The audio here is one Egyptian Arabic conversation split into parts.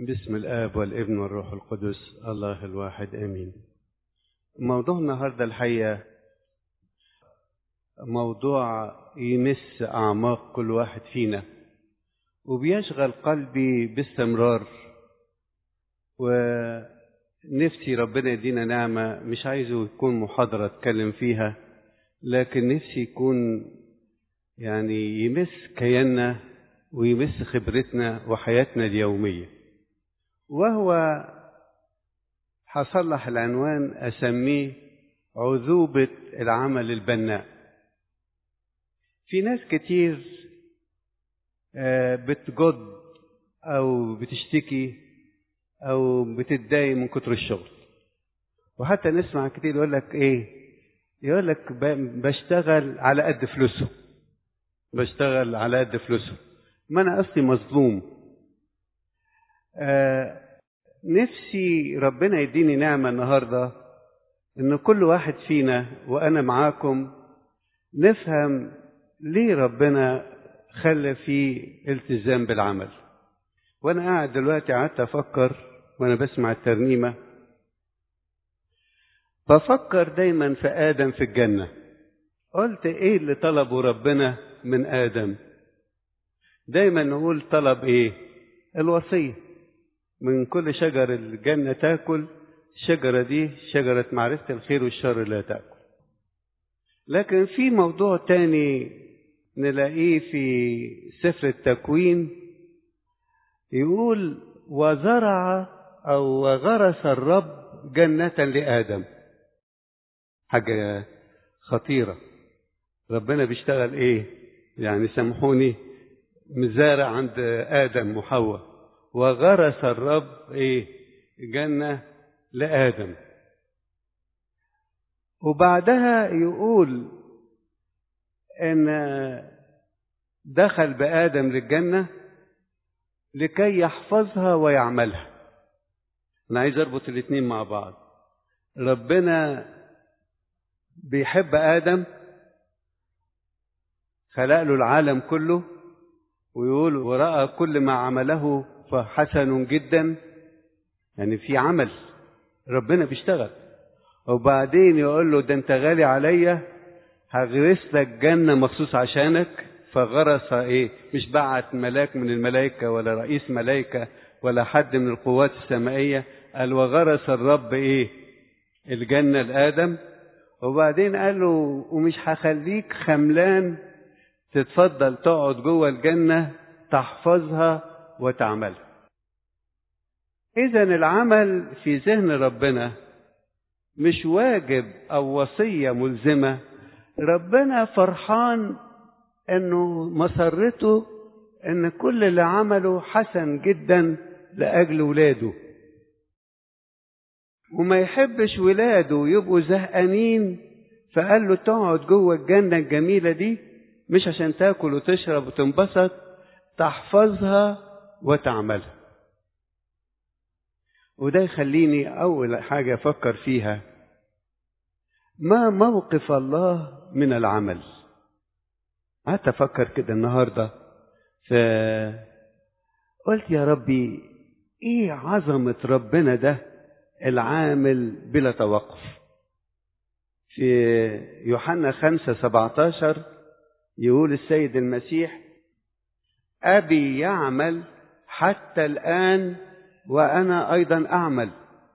بسم الآب والابن والروح القدس الله الواحد آمين موضوع النهاردة الحقيقة موضوع يمس أعماق كل واحد فينا وبيشغل قلبي باستمرار ونفسي ربنا يدينا نعمة مش عايزه يكون محاضرة أتكلم فيها لكن نفسي يكون يعني يمس كياننا ويمس خبرتنا وحياتنا اليومية وهو هصلح العنوان أسميه عذوبة العمل البناء في ناس كتير بتجد أو بتشتكي أو بتتضايق من كتر الشغل وحتى نسمع كتير يقول لك إيه يقول لك بشتغل على قد فلوسه بشتغل على قد فلوسه ما أنا أصلي مظلوم آه نفسي ربنا يديني نعمة النهاردة إن كل واحد فينا وأنا معاكم نفهم ليه ربنا خلى فيه التزام بالعمل وأنا قاعد دلوقتي قعدت أفكر وأنا بسمع الترنيمة بفكر دايما في آدم في الجنة قلت إيه اللي طلبه ربنا من آدم دايما نقول طلب إيه الوصية من كل شجر الجنة تاكل الشجرة دي شجرة معرفة الخير والشر لا تاكل لكن في موضوع تاني نلاقيه في سفر التكوين يقول وزرع أو وغرس الرب جنة لآدم حاجة خطيرة ربنا بيشتغل ايه يعني سامحوني مزارع عند آدم وحواء وغرس الرب ايه جنة لآدم وبعدها يقول ان دخل بآدم للجنة لكي يحفظها ويعملها انا عايز اربط الاتنين مع بعض ربنا بيحب آدم خلق له العالم كله ويقول ورأى كل ما عمله فحسن جدا يعني في عمل ربنا بيشتغل وبعدين يقول له ده انت غالي عليا هغرس لك جنة مخصوص عشانك فغرس ايه مش بعت ملاك من الملائكة ولا رئيس ملائكة ولا حد من القوات السمائية قال وغرس الرب ايه الجنة لآدم وبعدين قال له ومش هخليك خملان تتفضل تقعد جوه الجنة تحفظها وتعملها إذا العمل في ذهن ربنا مش واجب أو وصية ملزمة ربنا فرحان إنه مسرته إن كل اللي عمله حسن جدا لأجل ولاده وما يحبش ولاده يبقوا زهقانين فقال له تقعد جوه الجنة الجميلة دي مش عشان تاكل وتشرب وتنبسط تحفظها وتعملها وده يخليني أول حاجة أفكر فيها ما موقف الله من العمل قعدت أفكر كده النهاردة فقلت يا ربي إيه عظمة ربنا ده العامل بلا توقف في يوحنا خمسة سبعتاشر يقول السيد المسيح أبي يعمل حتى الآن وأنا أيضا أعمل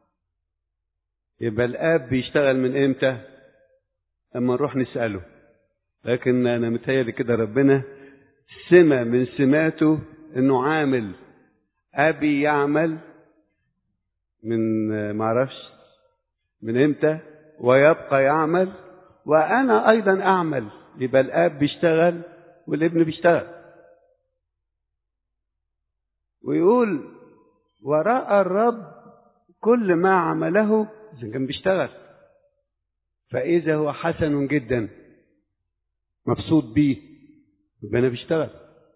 يبقى الآب بيشتغل من إمتى؟ لما نروح نسأله لكن أنا متهيألي كده ربنا سمة من سماته إنه عامل أبي يعمل من معرفش من إمتى ويبقى يعمل وأنا أيضا أعمل يبقى الاب بيشتغل والابن بيشتغل ويقول وراء الرب كل ما عمله اذا كان بيشتغل فاذا هو حسن جدا مبسوط بيه يبقى انا بيشتغل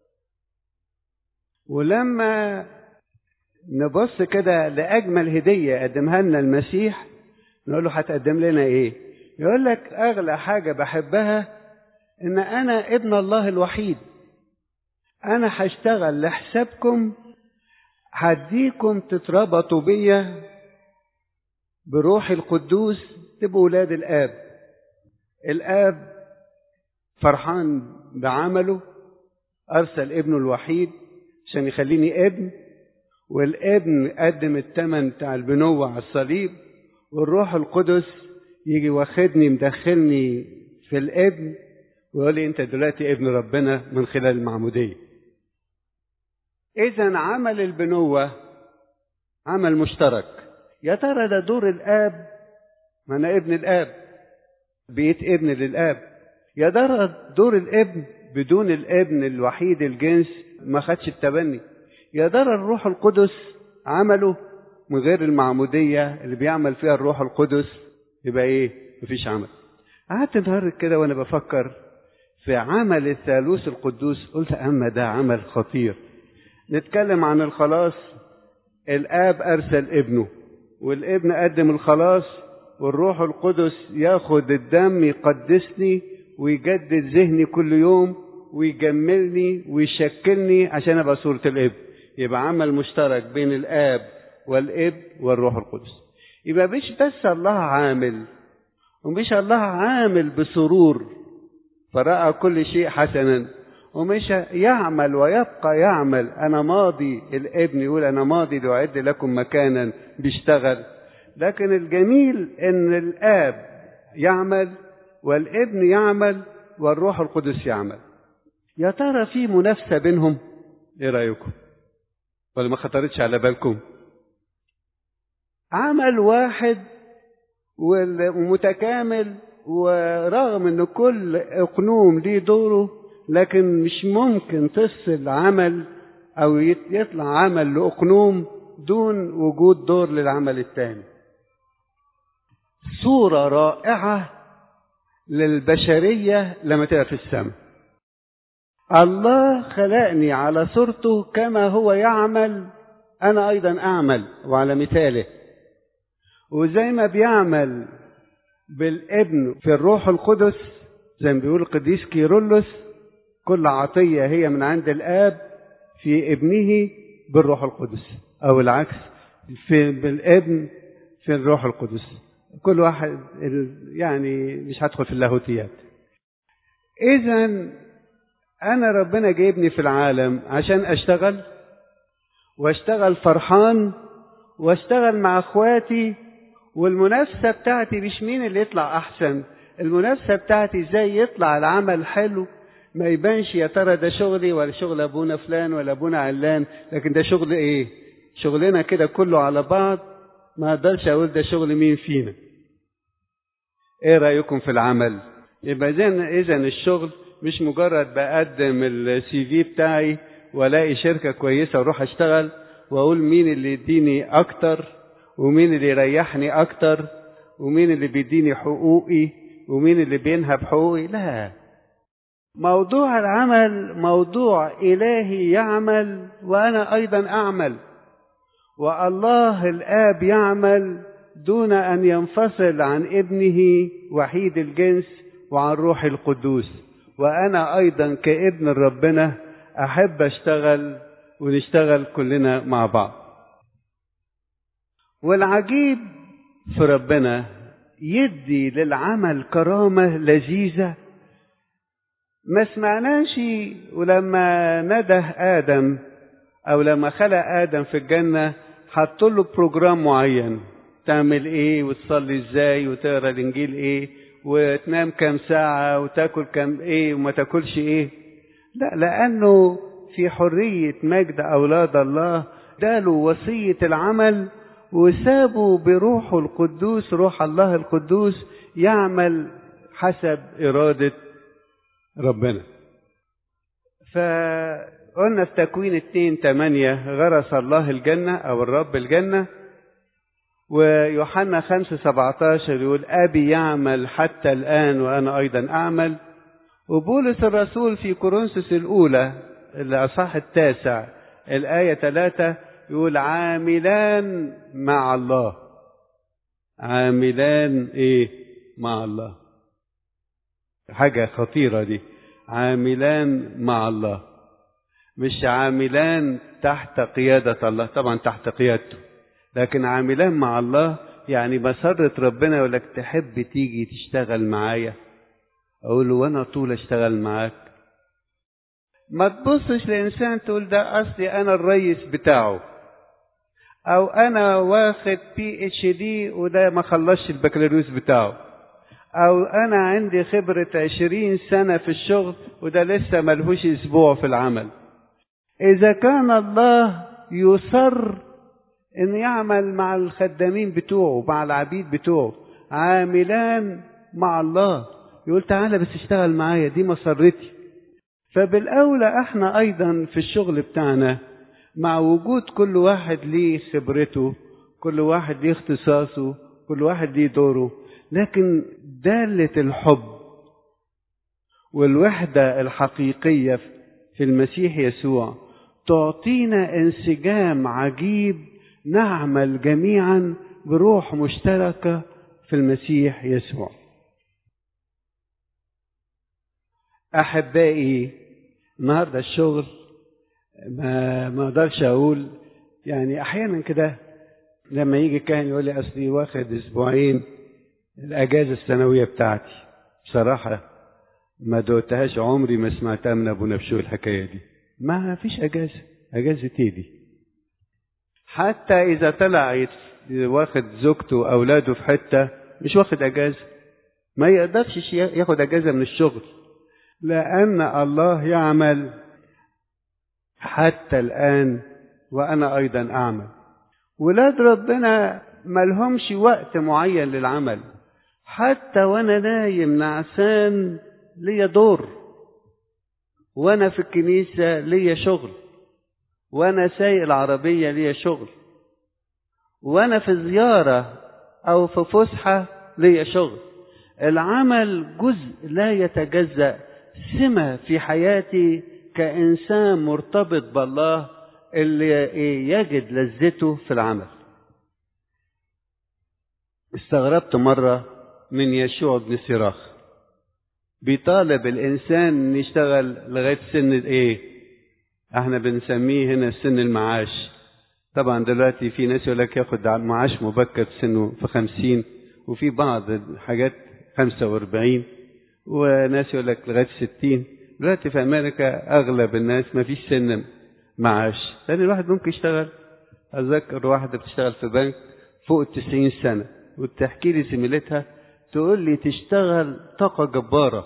ولما نبص كده لاجمل هديه قدمها لنا المسيح نقول له هتقدم لنا ايه يقول لك اغلى حاجه بحبها ان انا ابن الله الوحيد انا هشتغل لحسابكم هديكم تتربطوا بيا بروح القدوس تبقوا ولاد الآب الآب فرحان بعمله أرسل ابنه الوحيد عشان يخليني ابن والابن قدم الثمن بتاع البنوة على الصليب والروح القدس يجي واخدني مدخلني في الابن ويقول لي انت دلوقتي ابن ربنا من خلال المعمودية اذا عمل البنوة عمل مشترك يا ترى ده دور الاب ما انا ابن الاب بقيت ابن للاب يا ترى دور الابن بدون الابن الوحيد الجنس ما خدش التبني يا ترى الروح القدس عمله من غير المعمودية اللي بيعمل فيها الروح القدس يبقى ايه مفيش عمل قعدت النهارده كده وانا بفكر في عمل الثالوث القدوس قلت اما ده عمل خطير نتكلم عن الخلاص الاب ارسل ابنه والابن قدم الخلاص والروح القدس ياخد الدم يقدسني ويجدد ذهني كل يوم ويجملني ويشكلني عشان ابقى صورة الابن يبقى عمل مشترك بين الاب والابن والروح القدس يبقى مش بس الله عامل ومش الله عامل بسرور فرأى كل شيء حسنا ومش يعمل ويبقى يعمل أنا ماضي الابن يقول أنا ماضي لأعد لكم مكانا بيشتغل لكن الجميل إن الآب يعمل والابن يعمل والروح القدس يعمل يا ترى في منافسة بينهم إيه رأيكم ولا ما خطرتش على بالكم عمل واحد ومتكامل ورغم ان كل اقنوم ليه دوره لكن مش ممكن تفصل عمل او يطلع عمل لاقنوم دون وجود دور للعمل الثاني صورة رائعة للبشرية لما تبقى في السماء الله خلقني على صورته كما هو يعمل أنا أيضا أعمل وعلى مثاله وزي ما بيعمل بالابن في الروح القدس زي ما بيقول القديس كيرلس كل عطية هي من عند الآب في ابنه بالروح القدس أو العكس في بالابن في الروح القدس كل واحد يعني مش هدخل في اللاهوتيات إذا أنا ربنا جايبني في العالم عشان أشتغل وأشتغل فرحان وأشتغل مع إخواتي والمنافسة بتاعتي مش مين اللي يطلع أحسن المنافسة بتاعتي إزاي يطلع العمل حلو ما يبانش يا ترى ده شغلي ولا شغل أبونا فلان ولا أبونا علان لكن ده شغل إيه شغلنا كده كله على بعض ما أقدرش أقول ده شغل مين فينا إيه رأيكم في العمل يبقى إذا الشغل مش مجرد بقدم السي في بتاعي والاقي شركه كويسه واروح اشتغل واقول مين اللي يديني اكتر ومين اللي يريحني اكتر ومين اللي بيديني حقوقي ومين اللي بينهب حقوقي لا موضوع العمل موضوع الهي يعمل وانا ايضا اعمل والله الاب يعمل دون ان ينفصل عن ابنه وحيد الجنس وعن روح القدوس وانا ايضا كابن ربنا احب اشتغل ونشتغل كلنا مع بعض والعجيب في ربنا يدي للعمل كرامة لذيذة ما سمعناش ولما نده آدم أو لما خلق آدم في الجنة حط له بروجرام معين تعمل إيه وتصلي إزاي وتقرا الإنجيل إيه وتنام كام ساعة وتاكل كام ايه وما تاكلش ايه لا لانه في حرية مجد اولاد الله اداله وصية العمل وسابوا بروحه القدوس روح الله القدوس يعمل حسب إرادة ربنا فقلنا في تكوين اتنين تمانية غرس الله الجنة أو الرب الجنة ويوحنا خمسة سبعتاشر يقول أبي يعمل حتى الآن وأنا أيضا أعمل وبولس الرسول في كورنثوس الأولى الأصح التاسع الآية ثلاثة يقول عاملان مع الله عاملان إيه مع الله حاجة خطيرة دي عاملان مع الله مش عاملان تحت قيادة الله طبعا تحت قيادته لكن عاملان مع الله يعني مسرة ربنا يقول لك تحب تيجي تشتغل معايا اقول له وانا طول اشتغل معاك ما تبصش لانسان تقول ده اصلي انا الريس بتاعه او انا واخد بي اتش دي وده ما خلصش البكالوريوس بتاعه او انا عندي خبرة عشرين سنة في الشغل وده لسه ملهوش اسبوع في العمل اذا كان الله يصر ان يعمل مع الخدامين بتوعه مع العبيد بتوعه عاملان مع الله يقول تعالى بس اشتغل معايا دي مسرتي فبالاولى احنا ايضا في الشغل بتاعنا مع وجود كل واحد ليه خبرته كل واحد ليه اختصاصه كل واحد ليه دوره لكن دالة الحب والوحدة الحقيقية في المسيح يسوع تعطينا انسجام عجيب نعمل جميعا بروح مشتركة في المسيح يسوع أحبائي النهارده الشغل ما ما اقدرش اقول يعني احيانا كده لما يجي كاهن يقول لي اصلي واخد اسبوعين الاجازه السنويه بتاعتي بصراحه ما دوتهاش عمري ما سمعتها من ابو نبشو الحكايه دي ما فيش اجازه اجازه ايه دي حتى اذا طلع واخد زوجته واولاده في حته مش واخد اجازه ما يقدرش ياخد اجازه من الشغل لان الله يعمل حتى الآن وأنا أيضا أعمل ولاد ربنا ملهمش وقت معين للعمل حتى وأنا نايم نعسان ليا دور وأنا في الكنيسة ليا شغل وأنا سايق العربية ليا شغل وأنا في زيارة أو في فسحة ليا شغل العمل جزء لا يتجزأ سمة في حياتي كإنسان مرتبط بالله اللي يجد لذته في العمل استغربت مرة من يشوع بن سراخ بيطالب الإنسان إن يشتغل لغاية سن إيه؟ احنا بنسميه هنا سن المعاش طبعا دلوقتي في ناس يقول لك ياخد معاش مبكر سنه في خمسين وفي بعض الحاجات خمسة واربعين وناس يقول لك لغاية ستين دلوقتي في امريكا اغلب الناس ما فيش سن معاش لان الواحد ممكن يشتغل اتذكر واحده بتشتغل في بنك فوق التسعين سنه وتحكي لي زميلتها تقول لي تشتغل طاقه جباره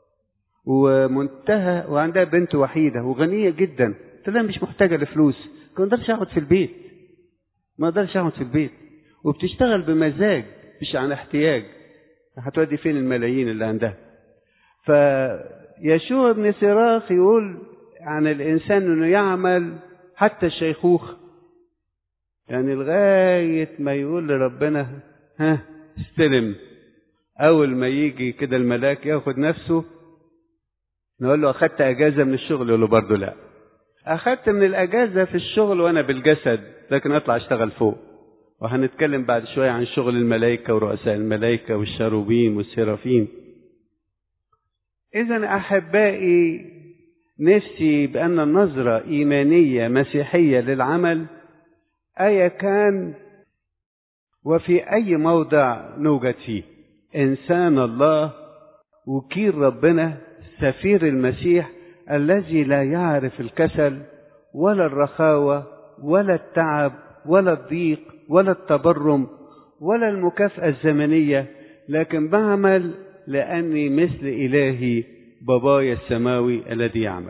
ومنتهى وعندها بنت وحيده وغنيه جدا قلت لها مش محتاجه لفلوس ما اقدرش اقعد في البيت ما اقدرش اقعد في البيت وبتشتغل بمزاج مش عن احتياج هتودي فين الملايين اللي عندها ف يشوع بن سراخ يقول عن الإنسان أنه يعمل حتى الشيخوخة يعني لغاية ما يقول لربنا ها استلم أول ما يجي كده الملاك ياخد نفسه نقول له أخدت أجازة من الشغل يقول له برضه لا أخدت من الأجازة في الشغل وأنا بالجسد لكن أطلع أشتغل فوق وهنتكلم بعد شوية عن شغل الملائكة ورؤساء الملائكة والشاروبيم والسرافيم إذا أحبائي نفسي بأن النظرة إيمانية مسيحية للعمل أيا كان وفي أي موضع نوجد فيه إنسان الله وكيل ربنا سفير المسيح الذي لا يعرف الكسل ولا الرخاوة ولا التعب ولا الضيق ولا التبرم ولا المكافأة الزمنية لكن بعمل لأني مثل إلهي بابايا السماوي الذي يعمل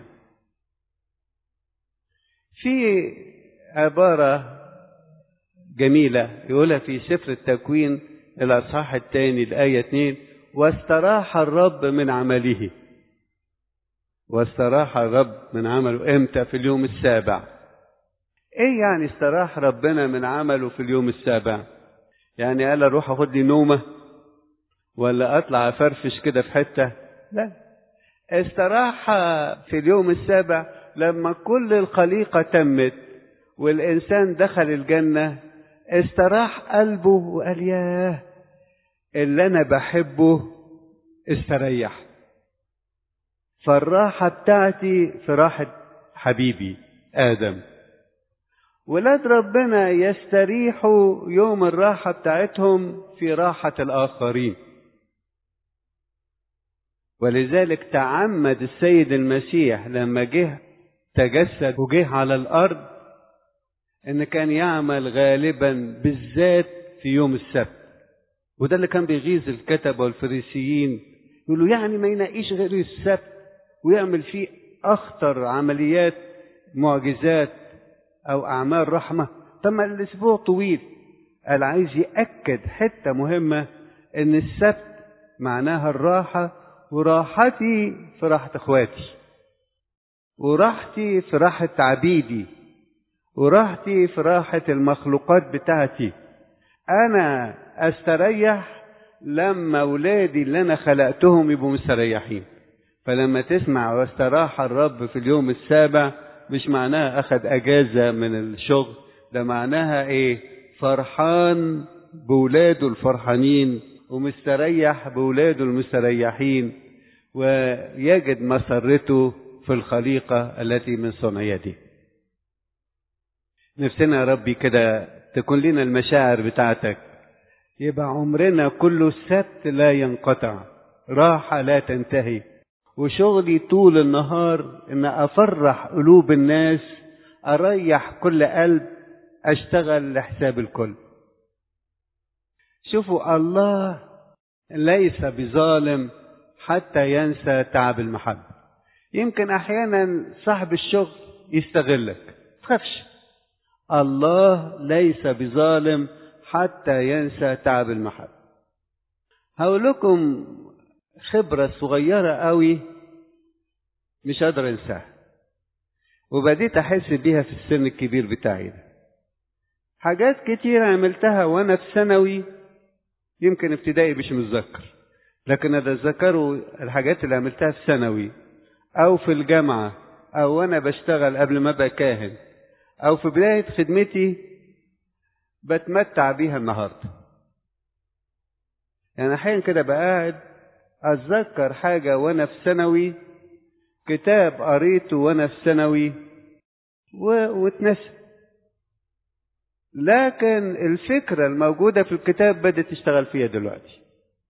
في عبارة جميلة يقولها في سفر التكوين الأصحاح الثاني الآية 2 واستراح الرب من عمله واستراح الرب من عمله امتى في اليوم السابع ايه يعني استراح ربنا من عمله في اليوم السابع يعني قال اروح اخد لي نومه ولا اطلع افرفش كده في حته لا استراح في اليوم السابع لما كل الخليقه تمت والانسان دخل الجنه استراح قلبه وقال ياه اللي انا بحبه استريح فالراحه بتاعتي في راحه حبيبي آدم ولاد ربنا يستريحوا يوم الراحة بتاعتهم في راحة الآخرين ولذلك تعمد السيد المسيح لما جه تجسد وجه على الأرض إن كان يعمل غالبا بالذات في يوم السبت وده اللي كان بيغيظ الكتبة والفريسيين يقولوا يعني ما ينقيش غير السبت ويعمل فيه أخطر عمليات معجزات أو أعمال رحمة طب ما الأسبوع طويل قال عايز يأكد حتة مهمة إن السبت معناها الراحة وراحتي في راحة إخواتي وراحتي في راحة عبيدي وراحتي في راحة المخلوقات بتاعتي أنا أستريح لما أولادي اللي أنا خلقتهم يبقوا مستريحين فلما تسمع واستراح الرب في اليوم السابع مش معناها أخذ أجازة من الشغل ده معناها إيه فرحان بولاده الفرحانين ومستريح بولاده المستريحين ويجد مسرته في الخليقة التي من صنع يده نفسنا يا ربي كده تكون لنا المشاعر بتاعتك يبقى عمرنا كله السبت لا ينقطع راحة لا تنتهي وشغلي طول النهار ان افرح قلوب الناس اريح كل قلب اشتغل لحساب الكل شوفوا الله ليس بظالم حتى ينسى تعب المحبة يمكن احيانا صاحب الشغل يستغلك تخافش الله ليس بظالم حتى ينسى تعب المحبة هقول لكم خبرة صغيرة قوي مش قادر انساها وبديت احس بيها في السن الكبير بتاعي ده حاجات كتير عملتها وانا في ثانوي يمكن ابتدائي مش متذكر لكن اتذكروا الحاجات اللي عملتها في ثانوي او في الجامعة او وانا بشتغل قبل ما ابقى كاهن او في بداية خدمتي بتمتع بيها النهاردة يعني احيانا كده بقعد اتذكر حاجة وانا في ثانوي كتاب قريته وانا في ثانوي واتنسى لكن الفكرة الموجودة في الكتاب بدأت تشتغل فيها دلوقتي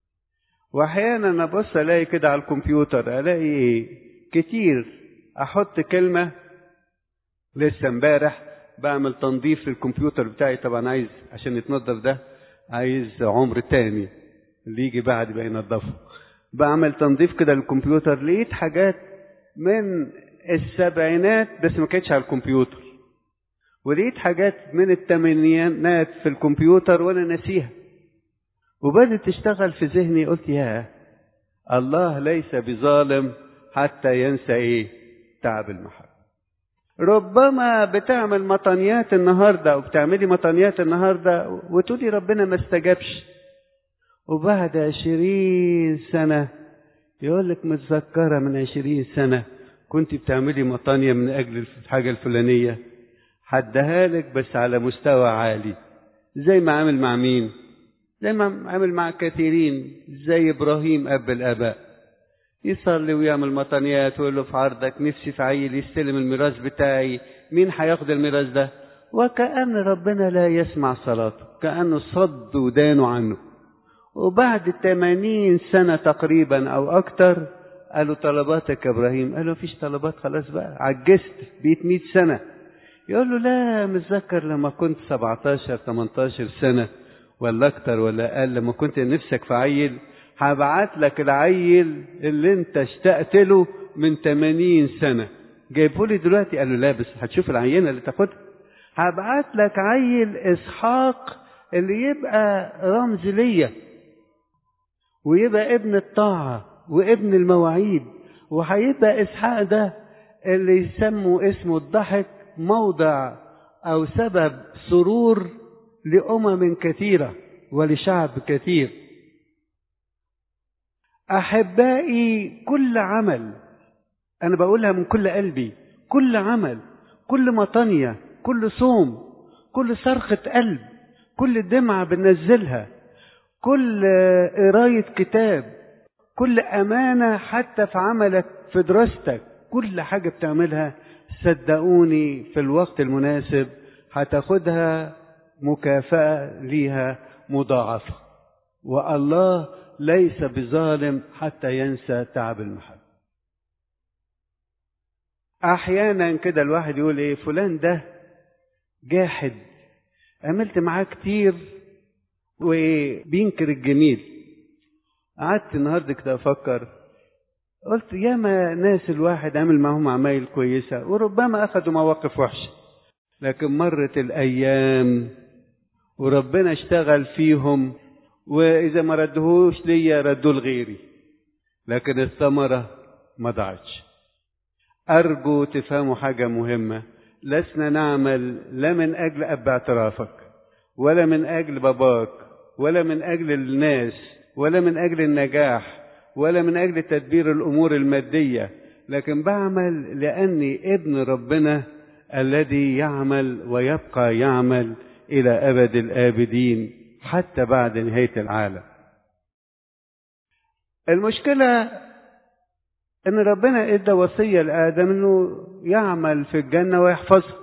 واحيانا ابص الاقي كده على الكمبيوتر الاقي كتير احط كلمة لسه امبارح بعمل تنظيف للكمبيوتر بتاعي طبعا عايز عشان يتنظف ده عايز عمر تاني اللي يجي بعد بقى ينظفه بعمل تنظيف كده للكمبيوتر لقيت حاجات من السبعينات بس ما كانتش على الكمبيوتر ولقيت حاجات من الثمانينات في الكمبيوتر وانا ناسيها وبدت تشتغل في ذهني قلت يا الله ليس بظالم حتى ينسى ايه تعب المحبة ربما بتعمل مطنيات النهاردة وبتعملي مطنيات النهاردة وتقولي ربنا ما استجابش وبعد عشرين سنة يقول لك متذكرة من عشرين سنة كنت بتعملي مطانية من أجل الحاجة الفلانية حدها لك بس على مستوى عالي زي ما عامل مع مين زي ما عامل مع كثيرين زي إبراهيم أب الآباء يصلي ويعمل مطانيات ويقول له في عرضك نفسي في عيل يستلم الميراث بتاعي مين هياخد الميراث ده وكأن ربنا لا يسمع صلاته كأنه صد ودانه عنه وبعد 80 سنة تقريبا أو أكتر قالوا طلباتك يا إبراهيم قالوا مفيش طلبات خلاص بقى عجزت بقيت 100 سنة يقول له لا متذكر لما كنت 17 18 سنة ولا أكتر ولا أقل لما كنت نفسك في عيل هبعت لك العيل اللي أنت اشتقت له من 80 سنة جايبه لي دلوقتي قال له لا بس هتشوف العينة اللي تاخدها هبعت لك عيل إسحاق اللي يبقى رمز ليا ويبقى ابن الطاعة وابن المواعيد وهيبقى إسحاق ده اللي يسموا اسمه الضحك موضع أو سبب سرور لأمم كثيرة ولشعب كثير أحبائي كل عمل أنا بقولها من كل قلبي كل عمل كل مطنية كل صوم كل صرخة قلب كل دمعة بننزلها كل قراية كتاب كل أمانة حتى في عملك في دراستك كل حاجة بتعملها صدقوني في الوقت المناسب هتاخدها مكافأة ليها مضاعفة والله ليس بظالم حتى ينسى تعب المحب احيانا كده الواحد يقول ايه فلان ده جاحد عملت معاه كتير وبينكر الجميل قعدت النهارده كده افكر قلت ياما ناس الواحد عمل معاهم عمايل كويسه وربما اخذوا مواقف وحشه لكن مرت الايام وربنا اشتغل فيهم واذا ما ردهوش ليا ردوه لغيري لكن الثمره ما ضاعتش ارجو تفهموا حاجه مهمه لسنا نعمل لا من اجل اب اعترافك ولا من اجل باباك ولا من اجل الناس ولا من اجل النجاح ولا من اجل تدبير الامور الماديه لكن بعمل لاني ابن ربنا الذي يعمل ويبقى يعمل الى ابد الابدين حتى بعد نهايه العالم المشكله ان ربنا ادى وصيه لادم انه يعمل في الجنه ويحفظها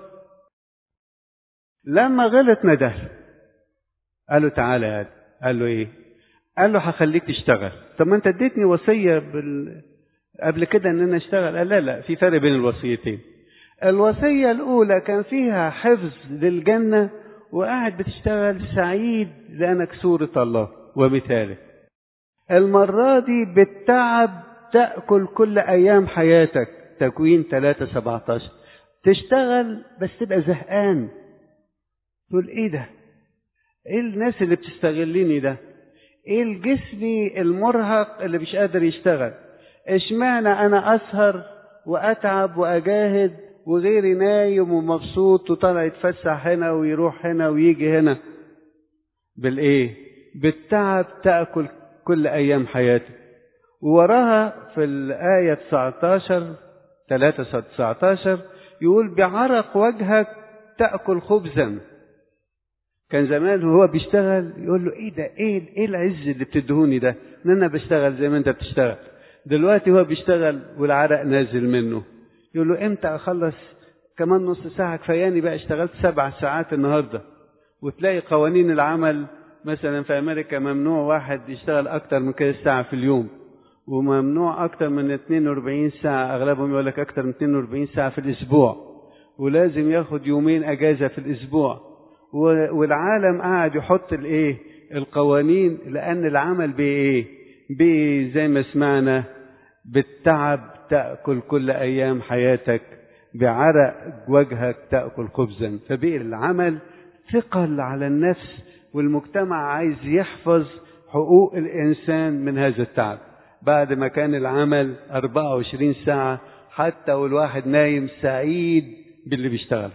لما غلط نده قال له تعالى يا ادم قال له ايه قال له هخليك تشتغل طب ما انت اديتني وصيه بال... قبل كده ان انا اشتغل قال لا لا في فرق بين الوصيتين الوصيه الاولى كان فيها حفظ للجنه وقاعد بتشتغل سعيد لانك سوره الله ومثاله المره دي بالتعب تاكل كل ايام حياتك تكوين 3 17 تشتغل بس تبقى زهقان تقول ايه ده ايه الناس اللي بتستغلني ده ايه الجسم المرهق اللي مش قادر يشتغل اشمعنى انا اسهر واتعب واجاهد وغيري نايم ومبسوط وطالع يتفسح هنا ويروح هنا ويجي هنا بالايه بالتعب تاكل كل ايام حياتك ووراها في الايه 19 3 19 يقول بعرق وجهك تاكل خبزا كان زمان وهو بيشتغل يقول له ايه ده ايه ايه العز اللي بتدهوني ده ان انا بشتغل زي ما انت بتشتغل دلوقتي هو بيشتغل والعرق نازل منه يقول له امتى اخلص كمان نص ساعه كفاياني بقى اشتغلت سبع ساعات النهارده وتلاقي قوانين العمل مثلا في امريكا ممنوع واحد يشتغل اكتر من كده ساعه في اليوم وممنوع اكتر من 42 ساعه اغلبهم يقول لك اكتر من 42 ساعه في الاسبوع ولازم ياخد يومين اجازه في الاسبوع والعالم قاعد يحط الايه القوانين لان العمل بايه بايه زي ما سمعنا بالتعب تاكل كل ايام حياتك بعرق وجهك تاكل خبزا فبقي العمل ثقل على النفس والمجتمع عايز يحفظ حقوق الانسان من هذا التعب بعد ما كان العمل 24 ساعه حتى والواحد نايم سعيد باللي بيشتغل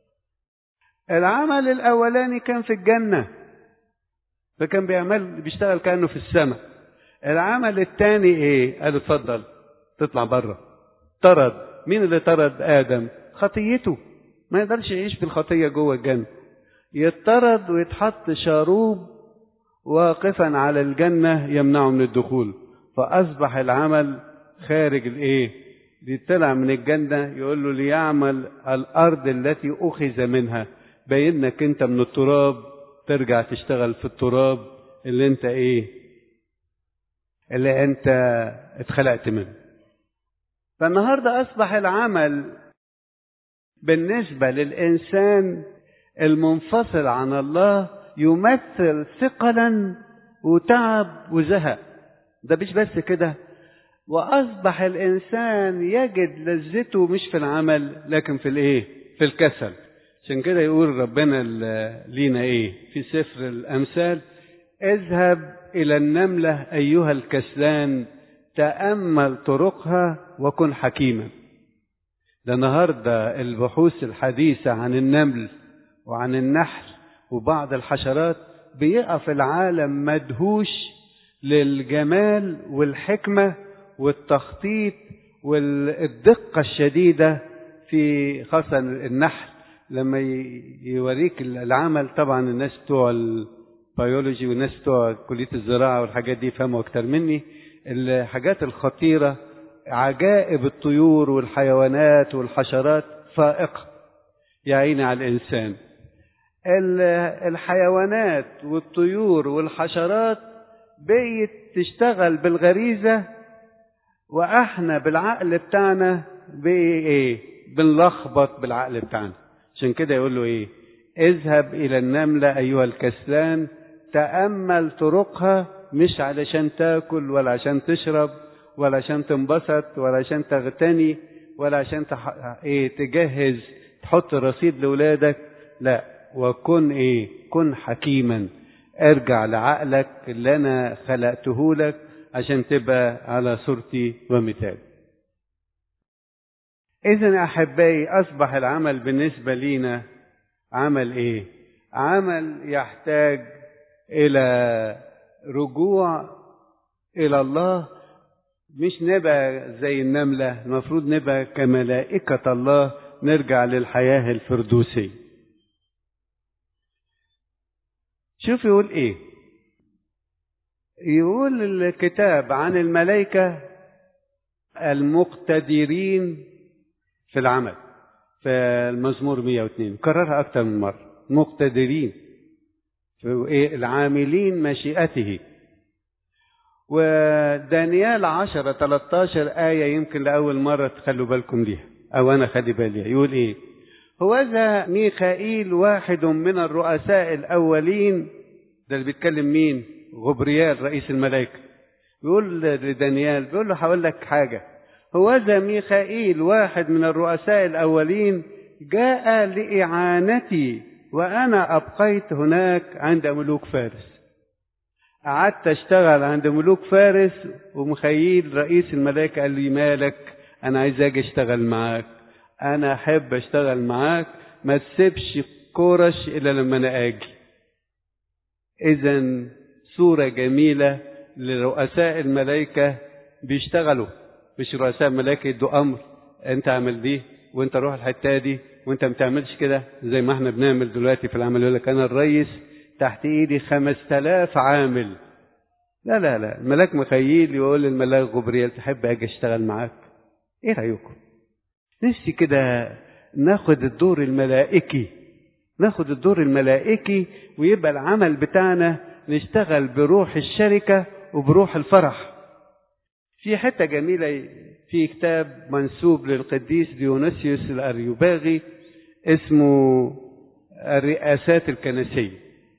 العمل الاولاني كان في الجنه فكان بيعمل بيشتغل كانه في السماء العمل الثاني ايه قال اتفضل تطلع بره طرد مين اللي طرد ادم خطيته ما يقدرش يعيش بالخطيه جوه الجنه يطرد ويتحط شاروب واقفا على الجنه يمنعه من الدخول فاصبح العمل خارج الايه طلع من الجنه يقول له ليعمل الارض التي اخذ منها بينك انت من التراب ترجع تشتغل في التراب اللي انت ايه اللي انت اتخلقت منه فالنهارده اصبح العمل بالنسبه للانسان المنفصل عن الله يمثل ثقلا وتعب وزهق ده مش بس كده واصبح الانسان يجد لذته مش في العمل لكن في الايه في الكسل عشان كده يقول ربنا لينا ايه في سفر الامثال اذهب الى النمله ايها الكسلان تامل طرقها وكن حكيما ده النهارده البحوث الحديثه عن النمل وعن النحل وبعض الحشرات بيقف العالم مدهوش للجمال والحكمه والتخطيط والدقه الشديده في خاصه النحل لما يوريك العمل طبعا الناس بتوع البيولوجي والناس بتوع كليه الزراعه والحاجات دي يفهموا اكتر مني الحاجات الخطيره عجائب الطيور والحيوانات والحشرات فائقة يا عيني على الإنسان الحيوانات والطيور والحشرات بقيت تشتغل بالغريزة وإحنا بالعقل بتاعنا بقي إيه بنلخبط بالعقل بتاعنا عشان كده يقول له إيه اذهب إلى النملة أيها الكسلان تأمل طرقها مش علشان تاكل ولا عشان تشرب ولا عشان تنبسط ولا عشان تغتني ولا عشان تح... ايه تجهز تحط رصيد لاولادك لا وكن ايه كن حكيما ارجع لعقلك اللي انا خلقته لك عشان تبقى على صورتي ومثالي اذا احبائي اصبح العمل بالنسبه لينا عمل ايه عمل يحتاج الى رجوع الى الله مش نبقى زي النملة المفروض نبقى كملائكة الله نرجع للحياة الفردوسية شوف يقول ايه يقول الكتاب عن الملائكة المقتدرين في العمل في المزمور 102 كررها أكثر من مرة مقتدرين في إيه العاملين مشيئته ودانيال 10 13 آية يمكن لأول مرة تخلوا بالكم ليها أو أنا خلي بالي يقول إيه هوذا ميخائيل واحد من الرؤساء الأولين ده اللي بيتكلم مين غبريال رئيس الملائكة بيقول لدانيال بيقول له هقول لك حاجة هوذا ميخائيل واحد من الرؤساء الأولين جاء لإعانتي وأنا أبقيت هناك عند ملوك فارس قعدت اشتغل عند ملوك فارس ومخيل رئيس الملائكة قال لي مالك انا عايز اجي اشتغل معاك انا احب اشتغل معاك ما تسيبش كورش الا لما انا اجي اذا صورة جميلة لرؤساء الملائكة بيشتغلوا مش رؤساء الملائكة يدوا امر انت اعمل دي وانت روح الحتة دي وانت ما تعملش كده زي ما احنا بنعمل دلوقتي في العمل يقول لك انا الرئيس تحت ايدي خمس تلاف عامل لا لا لا الملاك مخيل يقول للملاك غبريل تحب اجي اشتغل معاك ايه رايكم نفسي كده ناخد الدور الملائكي ناخد الدور الملائكي ويبقى العمل بتاعنا نشتغل بروح الشركة وبروح الفرح في حتة جميلة في كتاب منسوب للقديس ديونيسيوس الأريوباغي اسمه الرئاسات الكنسيه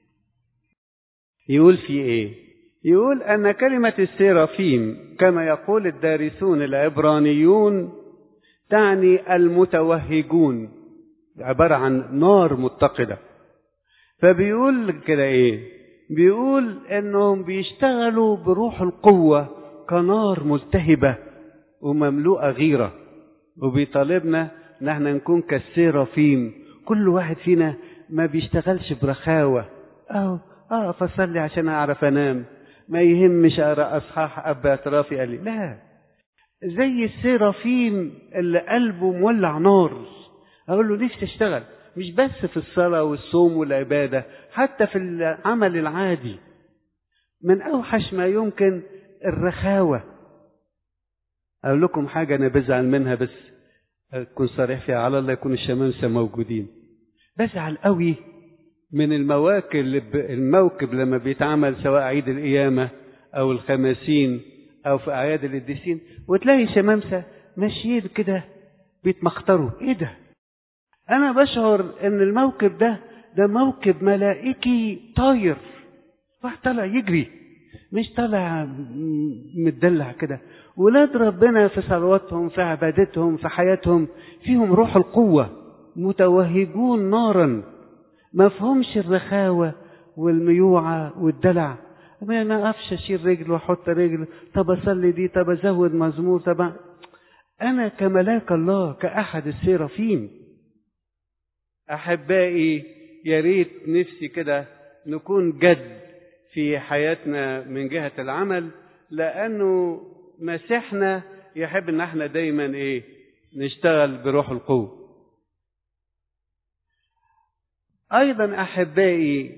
يقول في ايه يقول ان كلمه السيرافيم كما يقول الدارسون العبرانيون تعني المتوهجون عباره عن نار متقده فبيقول كده ايه بيقول انهم بيشتغلوا بروح القوه كنار ملتهبه ومملوءه غيره وبيطالبنا ان احنا نكون كالسيرافيم كل واحد فينا ما بيشتغلش برخاوه اهو اقف اصلي عشان اعرف انام ما يهمش اقرا اصحاح اب اطرافي قال لي لا زي السيرافيم اللي قلبه مولع نار اقول له نفسي اشتغل مش بس في الصلاه والصوم والعباده حتى في العمل العادي من اوحش ما يمكن الرخاوه اقول لكم حاجه انا بزعل منها بس اكون صريح فيها على الله يكون الشمامسه موجودين بزعل قوي من المواكب الموكب لما بيتعمل سواء عيد القيامة أو الخماسين أو في أعياد القديسين وتلاقي شمامسة ماشيين كده بيتمخطروا إيه ده؟ أنا بشعر إن الموكب ده ده موكب ملائكي طاير واحد طالع يجري مش طالع متدلع كده ولاد ربنا في صلواتهم في عبادتهم في حياتهم فيهم روح القوة متوهجون نارا ما فهمش الرخاوة والميوعة والدلع ما انا اقفش اشيل رجل واحط رجل طب اصلي دي طب ازود مزمور طب انا كملاك الله كاحد السيرافيم احبائي يا ريت نفسي كده نكون جد في حياتنا من جهة العمل لانه مسيحنا يحب ان احنا دايما ايه نشتغل بروح القوه ايضا احبائي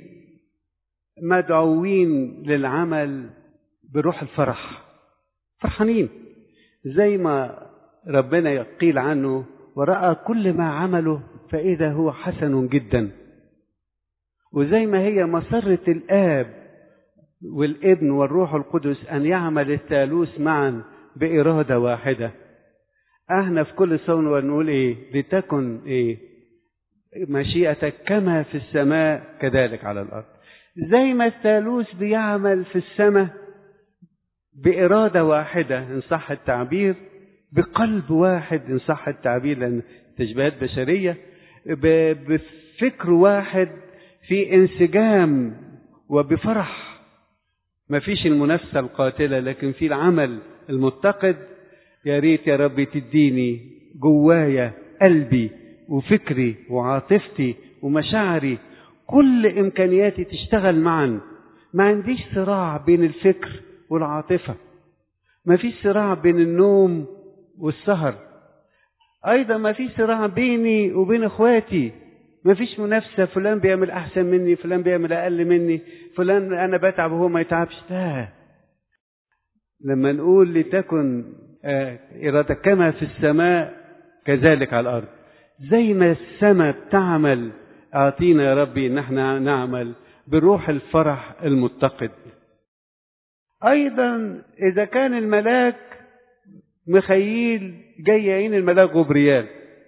مدعوين للعمل بروح الفرح فرحانين زي ما ربنا يقيل عنه ورأى كل ما عمله فإذا هو حسن جدا وزي ما هي مسرة الآب والابن والروح القدس أن يعمل الثالوث معا بإرادة واحدة احنا في كل صون ونقول ايه لتكن ايه مشيئتك كما في السماء كذلك على الارض زي ما الثالوث بيعمل في السماء بإرادة واحدة إن صح التعبير بقلب واحد إن صح التعبير لأن تشبيهات بشرية بفكر واحد في انسجام وبفرح ما فيش المنافسة القاتلة لكن في العمل المتقد يا ريت يا رب تديني جوايا قلبي وفكري وعاطفتي ومشاعري كل امكانياتي تشتغل معا ما عنديش صراع بين الفكر والعاطفه ما فيش صراع بين النوم والسهر ايضا ما فيش صراع بيني وبين اخواتي ما فيش منافسه فلان بيعمل احسن مني فلان بيعمل اقل مني فلان انا بتعب وهو ما يتعبش لا لما نقول لتكن إرادتك كما في السماء كذلك على الأرض زي ما السماء بتعمل أعطينا يا ربي إن احنا نعمل بروح الفرح المتقد أيضا إذا كان الملاك مخيل جاي يعين الملاك غبريال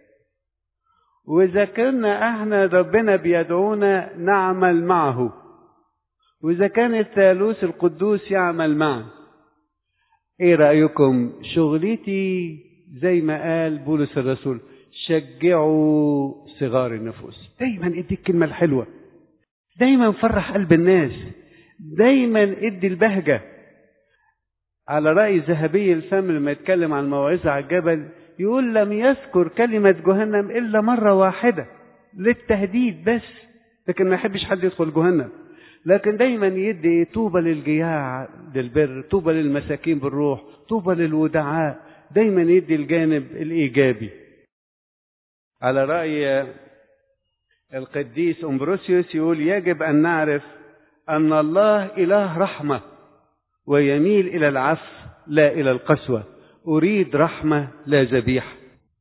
وإذا كنا احنا ربنا بيدعونا نعمل معه وإذا كان الثالوث القدوس يعمل معه ايه رأيكم شغلتي زي ما قال بولس الرسول شجعوا صغار النفوس دايما ادي الكلمة الحلوة دايما فرح قلب الناس دايما ادي البهجة على رأي ذهبي الفم لما يتكلم عن موعظة على الجبل يقول لم يذكر كلمة جهنم إلا مرة واحدة للتهديد بس لكن ما يحبش حد يدخل جهنم لكن دايما يدي طوبى للجياع للبر طوبى للمساكين بالروح طوبى للودعاء دايما يدي الجانب الإيجابي على رأي القديس أمبروسيوس يقول يجب أن نعرف أن الله إله رحمة ويميل إلى العفو لا إلى القسوة أريد رحمة لا ذبيحة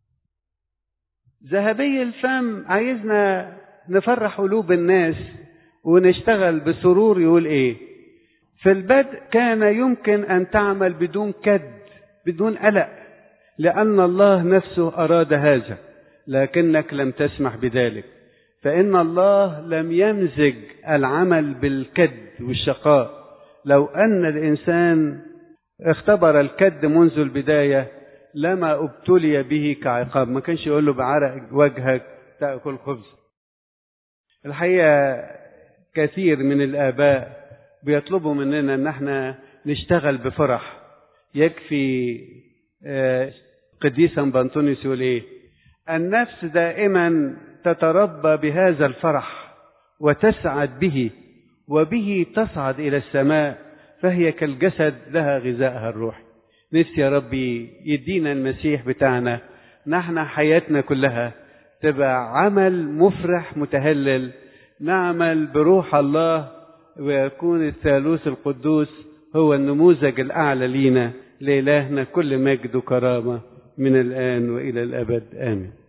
ذهبي الفم عايزنا نفرح قلوب الناس ونشتغل بسرور يقول ايه في البدء كان يمكن ان تعمل بدون كد بدون قلق لان الله نفسه اراد هذا لكنك لم تسمح بذلك فان الله لم يمزج العمل بالكد والشقاء لو ان الانسان اختبر الكد منذ البدايه لما ابتلي به كعقاب ما كانش يقول له بعرق وجهك تاكل خبز الحقيقه كثير من الآباء بيطلبوا مننا ان احنا نشتغل بفرح يكفي قديسا بنطونيوس يقول ايه النفس دائما تتربى بهذا الفرح وتسعد به وبه تصعد الى السماء فهي كالجسد لها غذائها الروحي نفسي يا ربي يدينا المسيح بتاعنا نحن حياتنا كلها تبقى عمل مفرح متهلل نعمل بروح الله ويكون الثالوث القدوس هو النموذج الأعلى لينا لإلهنا كل مجد وكرامة من الآن وإلى الأبد آمين